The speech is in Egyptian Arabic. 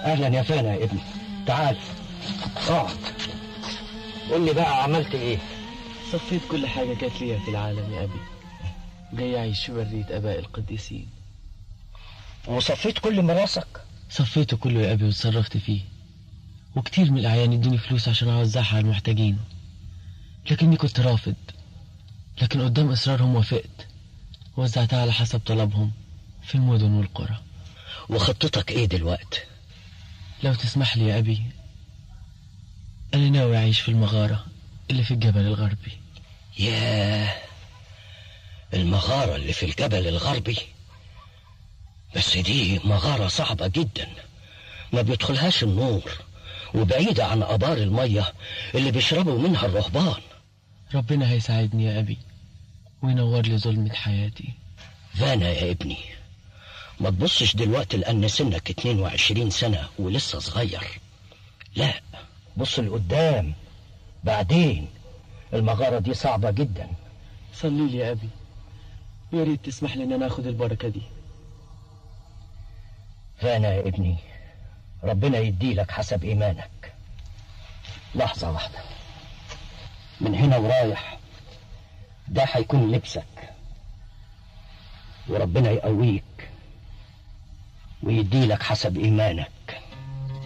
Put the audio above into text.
اهلا يا فانا يا ابني تعال اقعد قول لي بقى عملت ايه صفيت كل حاجة كانت ليها في العالم يا أبي جاي أعيش في برية آباء القديسين وصفيت كل مراسك صفيته كله يا أبي وتصرفت فيه وكتير من الأعيان يدوني فلوس عشان أوزعها على المحتاجين لكني كنت رافض لكن قدام إصرارهم وافقت وزعتها على حسب طلبهم في المدن والقرى وخطتك ايه دلوقتي لو تسمح لي يا أبي أنا ناوي أعيش في المغارة اللي في الجبل الغربي ياه المغارة اللي في الجبل الغربي بس دي مغارة صعبة جدا ما بيدخلهاش النور وبعيدة عن آبار المية اللي بيشربوا منها الرهبان ربنا هيساعدني يا أبي وينور لي ظلمة حياتي فانا يا ابني ما تبصش دلوقتي لأن سنك 22 سنة ولسه صغير لا بص لقدام بعدين المغارة دي صعبة جدا صلي لي يا أبي ويا ريت تسمح لي إن أنا آخد البركة دي فانا يا ابني ربنا يديلك حسب إيمانك لحظة واحدة من هنا ورايح ده هيكون لبسك وربنا يقويك ويديلك حسب إيمانك